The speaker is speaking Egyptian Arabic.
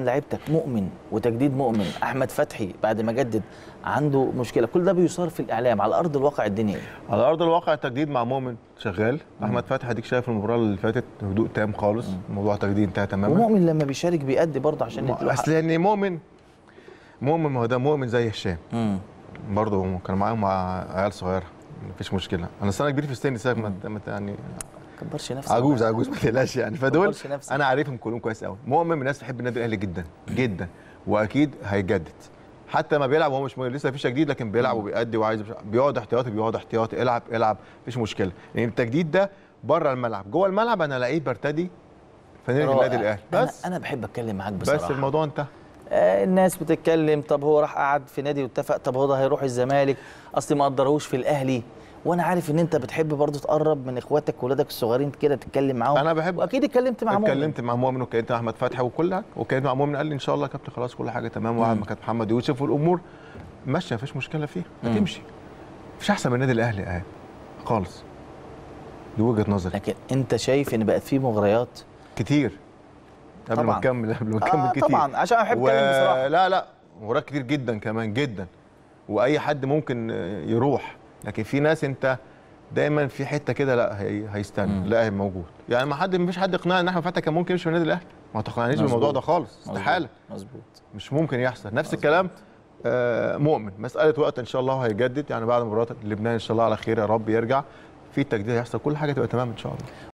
لعيبتك مؤمن وتجديد مؤمن احمد فتحي بعد ما جدد عنده مشكله كل ده بيصار في الاعلام على ارض الواقع الدنيا ايه على ارض الواقع التجديد مع مؤمن شغال احمد فتحي اديك شايف المباراه اللي فاتت هدوء تام خالص موضوع التجديد انتهى تماما ومؤمن لما بيشارك بيأدي برضه عشان ما- نديله حق. اصل يعني مؤمن مؤمن ما هو ده مؤمن زي هشام مم. برضه كان معاهم مع عيال صغيره مفيش مشكله انا سنه كبير في السن سيبك ما ما- يعني كبرش نفسك عجوز بقى. عجوز ما تقلقش يعني فدول كبرش نفسك. انا عارفهم كلهم كويس قوي مؤمن من الناس بتحب النادي الاهلي جدا جدا واكيد هيجدد حتى ما بيلعب هو مش لسه مفيش تجديد لكن بيلعب وبيأدي وعايز بيقعد احتياطي بيقعد احتياطي العب العب مفيش مشكله لان التجديد ده بره الملعب جوه الملعب انا الاقيه برتدي فنادي رائع. النادي الاهلي أنا, بس انا بحب اتكلم معاك بصراحه بس الموضوع انتهى آه الناس بتتكلم طب هو راح قعد في نادي واتفق طب هو ده هيروح الزمالك اصلي ما قدرهوش في الاهلي وانا عارف ان انت بتحب برضه تقرب من اخواتك واولادك الصغيرين كده تتكلم معاهم أنا بحب- واكيد اتكلمت مع مؤمن اتكلمت مع مؤمن واتكلمت مع احمد فتحي وكل حاجه واتكلمت مع مؤمن قال لي ان شاء الله يا كابتن خلاص كل حاجه تمام وقعد مع كابتن محمد يوسف والامور ماشيه مفيش مشكله فيها هتمشي مفيش احسن من النادي الاهلي اهي خالص دي وجهه نظري لكن انت شايف ان بقت في مغريات كتير قبل ما طبعاً. نكمل قبل ما نكمل آه كتير طبعا عشان احب و... اتكلم بصراحه لا لا مباريات كتير جدا كمان جدا واي حد ممكن يروح لكن في ناس انت دايما في حته كده لا هي... هيستنى لا هي موجود يعني ما حد مفيش حد يقنعني ان احمد فتحي كان ممكن يمشي من النادي الاهلي ما تقنعنيش مظبوط. بالموضوع ده خالص مظبوط. استحاله مظبوط مش ممكن يحصل نفس الكلام آه مؤمن مساله وقت ان شاء الله هيجدد يعني بعد مباراه لبنان ان شاء الله على خير يا رب يرجع في تجديد هيحصل كل حاجه تبقى تمام ان شاء الله